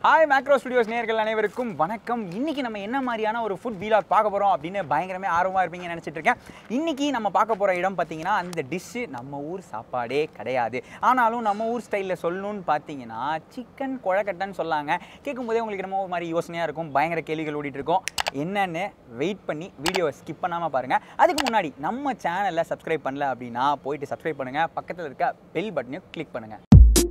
Hi macro studios நேயர்கள் அனைவருக்கும் வணக்கம் இன்னைக்கு நம்ம என்ன மாதிரியான ஒரு ஃபுட் வீலாக் பார்க்க போகிறோம் அப்படின்னு பயங்கரமே ஆர்வமாக இருப்பீங்கன்னு நினச்சிட்டு இருக்கேன் இன்னைக்கு நம்ம பார்க்க போகிற இடம் பார்த்தீங்கன்னா அந்த டிஷ்ஷு நம்ம ஊர் சாப்பாடே கிடையாது ஆனாலும் நம்ம ஊர் ஸ்டைலில் சொல்லணும்னு பார்த்தீங்கன்னா சிக்கன் குழக்கட்டைன்னு சொல்லாங்க கேட்கும்போதே உங்களுக்கு நம்ம ஒரு மாதிரி யோசனையாக இருக்கும் பயங்கர கேள்விகள் ஓடிட்டு இருக்கும் என்னன்னு வெயிட் பண்ணி வீடியோவை ஸ்கிப் பண்ணாமல் பாருங்கள் அதுக்கு முன்னாடி நம்ம சேனலை சப்ஸ்கிரைப் பண்ணல அப்படின்னா போயிட்டு சப்ஸ்கிரைப் பண்ணுங்கள் பக்கத்தில் இருக்க பெல் பட்டனையும் கிளிக் பண்ணுங்கள்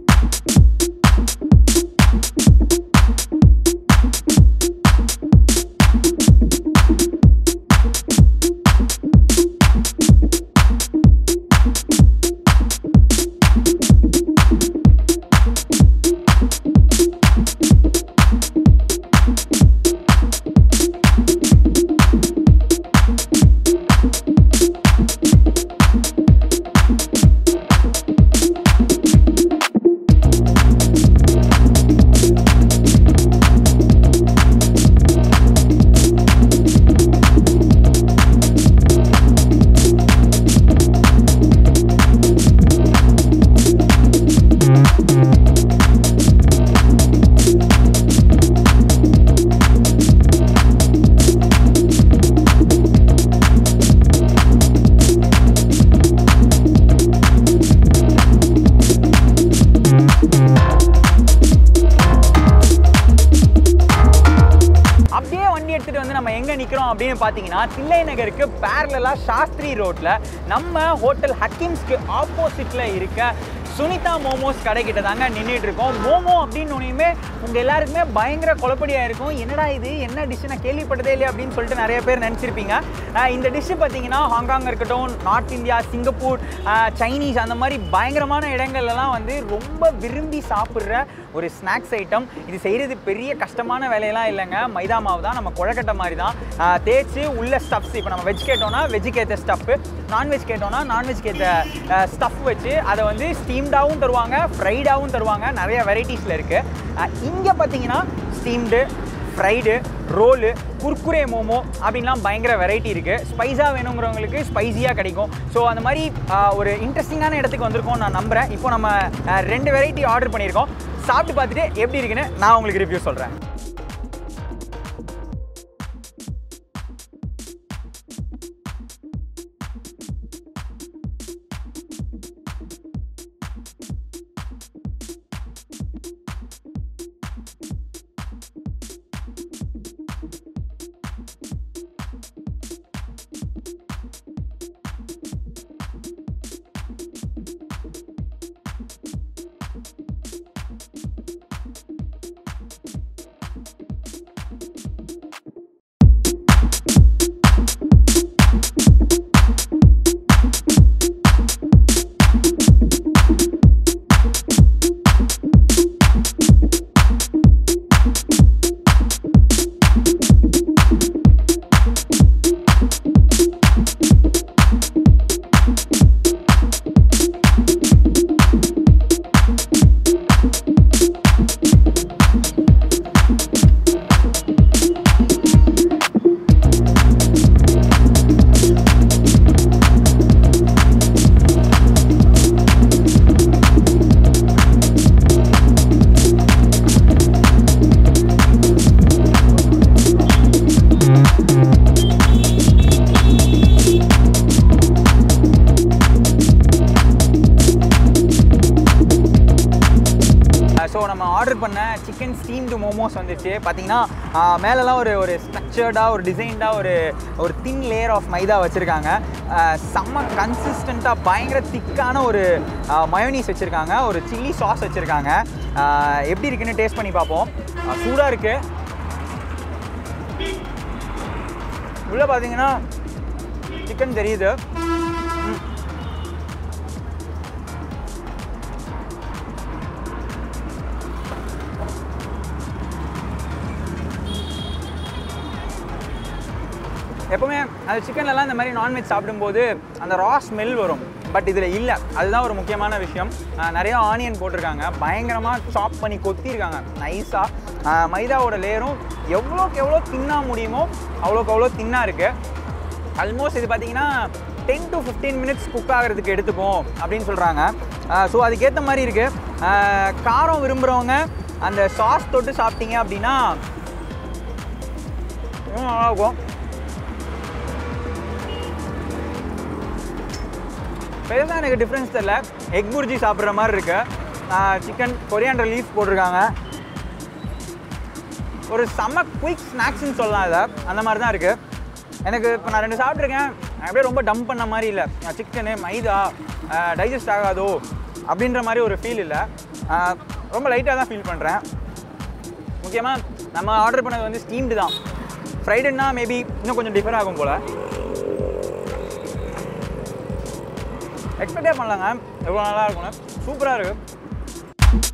அப்படியே வண்டி எடுத்துட்டு வந்து நம்ம எங்க நிக்கிறோம் அப்படின்னு பாத்தீங்கன்னா தில்லை நகருக்கு பேரலா சாஸ்திரி ரோட்ல நம்ம ஹோட்டல் ஹக்கிம்ஸ்க்கு ஆப்போசிட்ல இருக்க சுனிதா மோமோஸ் கடைக்கிட்ட தாங்க நின்றுட்டு இருக்கோம் மோமோ அப்படின்னு ஒன்றுமே உங்க எல்லாருக்குமே பயங்கர குழப்படியா இருக்கும் என்னடா இது என்ன டிஷ் நான் கேள்விப்பட்டதே இல்லையா அப்படின்னு சொல்லிட்டு நிறைய பேர் நினச்சிருப்பீங்க இந்த டிஷ்ஷு பார்த்தீங்கன்னா ஹாங்காங் இருக்கட்டும் நார்த் இந்தியா சிங்கப்பூர் ஆஹ் சைனீஸ் அந்த மாதிரி பயங்கரமான இடங்கள்லாம் வந்து ரொம்ப விரும்பி சாப்பிட்ற ஒரு ஸ்நாக்ஸ் ஐட்டம் இது செய்கிறது பெரிய கஷ்டமான வேலையெல்லாம் இல்லைங்க மைதா மாவு தான் நம்ம குழக்கட்டை மாதிரி தான் ஆஹ் தேய்ச்சி உள்ள ஸ்டஃப்ஸ் இப்போ நம்ம வெஜ் கேட்டோம்னா வெஜ்ஜுக்கு ஏற்ற ஸ்டஃப்பு நான்வெஜ் கேட்டோம்னா நான்வெஜ்க்கு ஏற்ற ஸ்டஃப் வச்சு அதை வந்து ஸ்டீம்டாகவும் தருவாங்க ஃப்ரைடாகவும் தருவாங்க நிறைய வெரைட்டிஸில் இருக்குது இங்கே பார்த்தீங்கன்னா steamed fried roll Kurkure momo அப்படின்லாம் பயங்கர வெரைட்டி இருக்குது ஸ்பைஸாக வேணுங்கிறவங்களுக்கு ஸ்பைஸியாக கிடைக்கும் ஸோ அந்த மாதிரி ஆஹ், ஒரு இன்ட்ரெஸ்டிங்கான இடத்துக்கு வந்திருக்கோம் நான் நம்புகிறேன் இப்போ நம்ம ஆஹ், ரெண்டு வெரைட்டி ஆர்டர் பண்ணியிருக்கோம் சாப்பிட்டு பார்த்துட்டு எப்படி இருக்குன்னு நான் உங்களுக்கு ரிவ்யூ சொல்கிறேன் ஸோ நம்ம ஆர்டர் பண்ண சிக்கன் ஸ்டீம்டு மோமோஸ் வந்துச்சு பார்த்தீங்கன்னா ஆஹ், மேலெல்லாம் ஒரு ஒரு ஸ்ட்ரக்சர்டாக ஒரு டிசைன்டாக ஒரு ஒரு தின் லேயர் ஆஃப் மைதா வச்சுருக்காங்க செம்ம கன்சிஸ்டண்ட்டாக பயங்கர திக்கான ஒரு மயோனீஸ் வச்சுருக்காங்க ஒரு சில்லி சாஸ் வச்சுருக்காங்க எப்படி இருக்குன்னு டேஸ்ட் பண்ணி பார்ப்போம் சூடாக இருக்குது உள்ளே பார்த்தீங்கன்னா சிக்கன் தெரியுது ம். எப்பவுமே அந்த சிக்கன்லலாம் இந்த மாதிரி நான்வெஜ் சாப்பிடும்போது அந்த ரா ஸ்மெல் வரும் பட் இதில் இல்லை அதுதான் ஒரு முக்கியமான விஷயம் அஹ் நிறைய ஆனியன் போட்டிருக்காங்க பயங்கரமாக சாப் பண்ணி கொத்திருக்காங்க நைஸாக மைதாவோட லேயரும் எவ்வளோக்கு எவ்வளோ தின்னா முடியுமோ அவ்வளோக்கு அவ்வளோ தின்னாக இருக்குது ஆல்மோஸ்ட் இது பார்த்தீங்கன்னா ten to fifteen minutes cook ஆகிறதுக்கு எடுத்துக்கும் அப்படின்னு சொல்கிறாங்க ஸோ அதுக்கேற்ற மாதிரி இருக்குது காரம் விரும்புகிறவங்க அந்த சாஸ் தொட்டு சாப்பிட்டீங்க அப்படின்னா இன்னும் நல்லா இருக்கும் பெருசாக எனக்கு டிஃப்ரென்ஸ் தெரில எக் புர்ஜி சாப்பிட்ற மாதிரி இருக்கு சிக்கன் கொரியாண்டர் லீஃப் போட்டிருக்காங்க ஒரு செம்ம குயிக் ஸ்நாக்ஸ்னு சொல்லலாம் இதை அந்த மாதிரி தான் இருக்குது எனக்கு இப்போ நான் ரெண்டு சாப்பிட்ருக்கேன் அப்படியே ரொம்ப டம்ப் பண்ண மாதிரி இல்லை சிக்கனு மைதா டைஜஸ்ட் ஆகாதோ அப்படின்ற மாதிரி ஒரு ஃபீல் இல்லை ஆஹ் ரொம்ப லைட்டாக தான் ஃபீல் பண்ணுறேன் முக்கியமாக நம்ம ஆர்டர் பண்ணது வந்து ஸ்டீம்டு தான் ஃப்ரைடுன்னா மேபி இன்னும் கொஞ்சம் டிஃபர் ஆகும் போல் எக்ஸ்பெக்டே பண்ணலாங்க எவ்வளோ நல்லா இருக்கும்னு சூப்பராக இருக்குது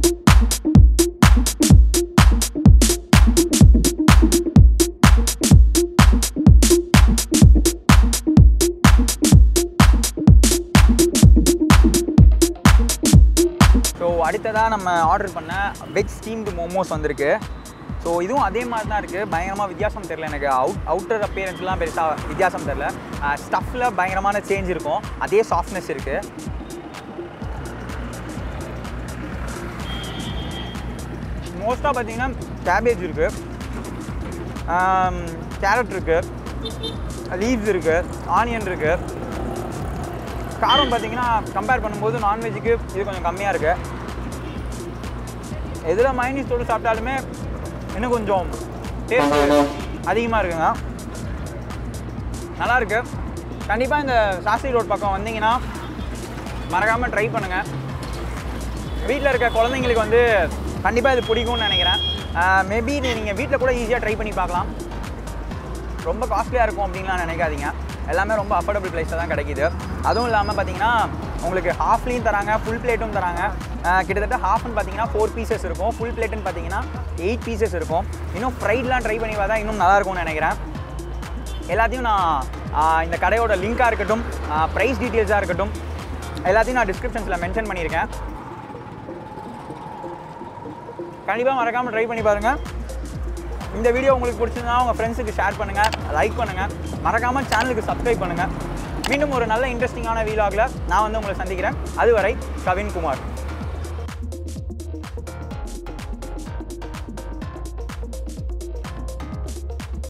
ஸோ அடுத்ததாக நம்ம ஆர்டர் பண்ண வெஜ் ஸ்டீம்டு மோமோஸ் வந்திருக்கு ஸோ இதுவும் அதே மாதிரி தான் இருக்குது பயங்கரமாக வித்தியாசம் தெரில எனக்கு அவுட் அவுட்டர் அப்பியரன்ஸ்லாம் பெருசாக வித்தியாசம் தெரில ஸ்டஃப்பில் பயங்கரமான சேஞ்ச் இருக்கும் அதே சாஃப்ட்னஸ் இருக்குது மோஸ்ட்டாக பார்த்தீங்கன்னா கேபேஜ் இருக்குது கேரட் இருக்குது லீவ்ஸ் இருக்குது ஆனியன் இருக்குது காரம் பார்த்தீங்கன்னா கம்பேர் பண்ணும்போது நான்வெஜ்ஜுக்கு இது கொஞ்சம் கம்மியாக இருக்குது எதில் மைனீஸ் தொட்டு சாப்பிட்டாலுமே இன்னும் கொஞ்சம் டேஸ்ட் அதிகமாக இருக்குங்க நல்லா இருக்கு கண்டிப்பாக இந்த சாஸ்திரி ரோட் பக்கம் வந்தீங்கன்னா மறக்காமல் ட்ரை பண்ணுங்கள் வீட்டில் இருக்க குழந்தைங்களுக்கு வந்து கண்டிப்பாக இது பிடிக்கும்னு நினைக்கிறேன் மேபி நீங்கள் வீட்டில் கூட ஈஸியாக ட்ரை பண்ணி பார்க்கலாம் ரொம்ப காஸ்ட்லியாக இருக்கும் அப்படின்லாம் நினைக்காதீங்க எல்லாமே ரொம்ப அஃபோர்டபுள் ப்ரைஸில் தான் கிடைக்கிது அதுவும் இல்லாமல் பார்த்தீங்கன்னா உங்களுக்கு ஹாஃப்லேயும் தராங்க ஃபுல் பிளேட்டும் தராங்க அஹ் கிட்டத்தட்ட ஹாஃப்னு பார்த்தீங்கன்னா ஃபோர் பீசஸ் இருக்கும் ஃபுல் பிளேட்டுன்னு பார்த்தீங்கன்னா எயிட் பீசஸ் இருக்கும் இன்னும் ஃப்ரைட்லாம் ட்ரை பண்ணி பார்த்தா இன்னும் நல்லா இருக்கும்னு நினைக்கிறேன் எல்லாத்தையும் நான் ஆஹ் இந்த கடையோட லிங்காக இருக்கட்டும் ப்ரைஸ் டீட்டெயில்ஸாக இருக்கட்டும் எல்லாத்தையும் நான் டிஸ்கிரிப்ஷன்ஸில் மென்ஷன் பண்ணியிருக்கேன் கண்டிப்பாக மறக்காமல் ட்ரை பண்ணி பாருங்கள் இந்த வீடியோ உங்களுக்கு பிடிச்சிருந்தா உங்கள் ஃப்ரெண்ட்ஸுக்கு ஷேர் பண்ணுங்கள் லைக் பண்ணுங்கள் மறக்காமல் சேனலுக்கு சப்ஸ்கிரைப் பண்ணுங்கள் மீண்டும் ஒரு நல்ல இன்ட்ரெஸ்டிங்கான வீலாகில் நான் வந்து உங்களை சந்திக்கிறேன் அதுவரை கவின் குமார்